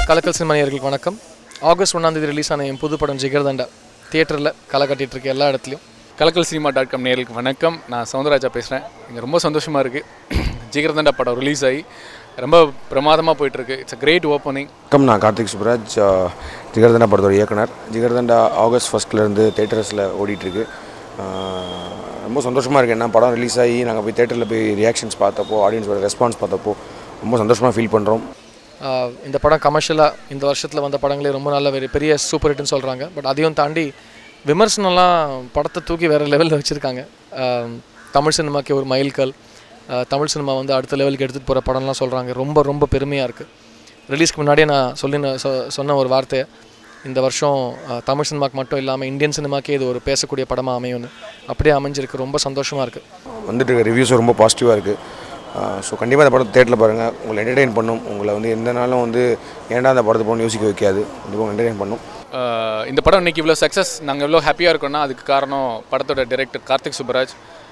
கலக்கல் சினிமா நேயர்களுக்கு வணக்கம் ஆகஸ்ட் ஒன்றாந்தேதி ரிலீஸ் ஆன என் புது படம் ஜிகர்தண்டா தியேட்டரில் களை கட்டிட்டு இருக்கு எல்லா இடத்துலையும் கலக்கல் சினிமா டாட் காம் நேர்களுக்கு வணக்கம் நான் சவுந்தரராஜா பேசுகிறேன் இங்கே ரொம்ப சந்தோஷமாக இருக்குது ஜிகர்தண்டா படம் ரிலீஸ் ஆகி ரொம்ப பிரமாதமாக போயிட்டுருக்கு இட்ஸ் அ கிரேட் ஓப்பனிங் வணக்கம் நான் கார்த்திக் சுப்ராஜ் அஹ், ஜிகர்தண்டா படத்தோட இயக்குனர் ஜிகர்தண்டா ஆகஸ்ட் ஃபஸ்ட்லேருந்து தேட்டர்ஸில் ஓடிட்டுருக்கு ரொம்ப சந்தோஷமாக இருக்குது என்ன படம் ரிலீஸ் ஆகி நாங்கள் போய் தேட்டரில் போய் ரியாக்ஷன்ஸ் பார்த்தப்போ ஆடியன்ஸோட ரெஸ்பான்ஸ் பார்த்தப்போ ரொம்ப சந்தோஷமாக ஃபீல் பண்ணுறோம் ஆஹ் இந்த படம் கமர்ஷியலாக இந்த வருஷத்தில் வந்த படங்களே ரொம்ப நல்ல வெரி பெரிய சூப்பர் ஹிட்னு சொல்கிறாங்க பட் அதையும் தாண்டி விமர்சனம்லாம் படத்தை தூக்கி வேறு லெவலில் வச்சுருக்காங்க தமிழ் சினிமாக்கு ஒரு மைல்கல் ஆஹ் தமிழ் சினிமா வந்து அடுத்த லெவலுக்கு எடுத்துகிட்டு போகிற படம்லாம் சொல்கிறாங்க ரொம்ப ரொம்ப பெருமையாக இருக்குது ரிலீஸ்க்கு முன்னாடியே நான் சொல்லி சொன்ன ஒரு வார்த்தை இந்த வருஷம் ஆஹ் தமிழ் சினிமாக்கு மட்டும் இல்லாமல் இந்தியன் சினிமாக்கே இது ஒரு பேசக்கூடிய படமாக அமையும்னு அப்படியே அமைஞ்சிருக்கு ரொம்ப சந்தோஷமாக இருக்குது வந்துட்டு இருக்க ரிவ்யூஸும் ரொம்ப பாசிட்டிவாக இருக்குது ஸோ கண்டிப்பாக இந்த படத்தை தேட்டரில் பாருங்கள் உங்களை என்டர்டெயின் பண்ணும் உங்களை வந்து எந்த நாளும் வந்து ஏன்டா அந்த படத்தை போகணும்னு யோசிக்க வைக்காது கண்டிப்பாக என்டர்டெயின் பண்ணும் இந்த படம் இன்னைக்கு இவ்வளோ சக்ஸஸ் நாங்கள் எவ்வளோ ஹாப்பியாக இருக்கோம்னா அதுக்கு காரணம் படத்தோட director Karthik Subbaraj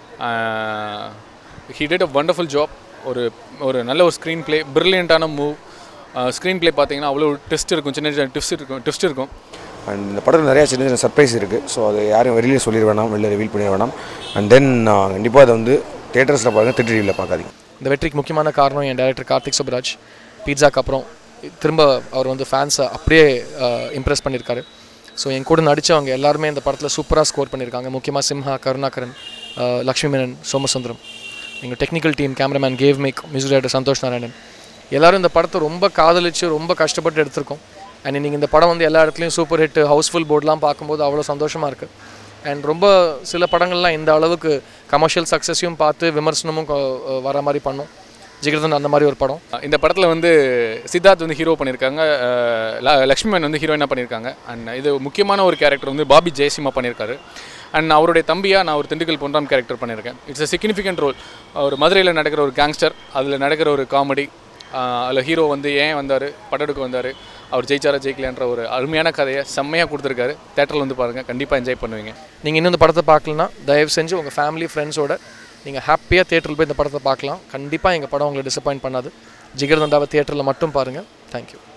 he did a wonderful job ஒரு ஒரு நல்ல ஒரு ஸ்க்ரீன் ப்ளே ப்ரில்லியண்ட்டான மூவ் ஸ்க்ரீன் ப்ளே பார்த்தீங்கன்னா அவ்வளோ ட்விஸ்ட் இருக்கும் சின்ன சின்ன ட்விஸ்ட் இருக்கும் ட்விஸ்ட் இருக்கும் அண்ட் இந்த படத்தில் நிறையா சின்ன சின்ன சர்ப்ரைஸ் இருக்குது ஸோ அது யாரும் வெளியில் சொல்லிட வேணாம் வெளியில் ரிவீல் பண்ணிட வேணாம் அண்ட் தென் கண்டிப்பாக அதை வந்து தேட்டர்ஸில் பாருங்கள் தேட்டர் டிவியில் பார்க்காதீங்க இந்த வெற்றிக்கு முக்கியமான காரணம் என் டைரக்டர் கார்த்திக் சுப்ராஜ் பீட்சாக்கு அப்புறம் திரும்ப அவர் வந்து ஃபேன்ஸை அப்படியே இம்ப்ரெஸ் பண்ணியிருக்காரு ஸோ என் கூட நடித்தவங்க எல்லாருமே இந்த படத்தில் சூப்பராக ஸ்கோர் பண்ணியிருக்காங்க முக்கியமாக சிம்ஹா கருணாகரன் அஹ், லக்ஷ்மி மேனன் சோமசுந்தரம் எங்கள் technical team cameraman Gavemic music director Santhosh Narayanan எல்லாரும் இந்த படத்தை ரொம்ப காதலிச்சு ரொம்ப கஷ்டப்பட்டு எடுத்திருக்கோம் அண்ட் நீங்கள் இந்த படம் வந்து எல்லா இடத்துலையும் சூப்பர் ஹிட் ஹவுஸ்ஃபுல் போர்ட்லாம் பார்க்கும்போது அவ்வளோ சந்தோஷமாக இருக்குது அண்ட் ரொம்ப சில படங்கள்லாம் இந்த அளவுக்கு கமர்ஷியல் சக்ஸஸையும் பார்த்து விமர்சனமும் கொ- வர மாதிரி பண்ணும் ஜிகிர்தன் அந்த மாதிரி ஒரு படம் இந்த படத்தில் வந்து சித்தார்த் வந்து ஹீரோ பண்ணியிருக்காங்க அஹ் ல- லக்ஷ்மணன் வந்து ஹீரோயினாக பண்ணியிருக்காங்க அண்ட் இது முக்கியமான ஒரு கேரக்டர் வந்து பாபி ஜெயசிம்மா பண்ணியிருக்காரு அண்ட் அவருடைய தம்பியாக நான் ஒரு திண்டுக்கல் பொன்றாம் கேரக்டர் பண்ணியிருக்கேன் இட்ஸ் a significant ரோல் ஒரு மதுரையில் நடக்கிற ஒரு கேங்ஸ்டர் அதில் நடக்கிற ஒரு காமெடி அதில் ஹீரோ வந்து ஏன் வந்தார் படத்துக்கு வந்தார் அவர் ஜெயிச்சாரா ஜெயிக்கலன்ற ஒரு அருமையான கதையை செம்மையாக கொடுத்துருக்காரு தேட்டரில் வந்து பாருங்கள் கண்டிப்பாக என்ஜாய் பண்ணுவீங்க நீங்கள் இன்னும் இந்த படத்தை பார்க்கலனா தயவு செஞ்சு உங்கள் ஃபேமிலி ஃப்ரெண்ட்ஸோட நீங்கள் ஹாப்பியாக தேட்டரில் போய் இந்த படத்தை பார்க்கலாம் கண்டிப்பாக எங்கள் படம் உங்களை டிசப்பாயின்ட் பண்ணாது ஜிகர்தண்டாவை தியேட்டரில் மட்டும் பாருங்கள் தேங்க்யூ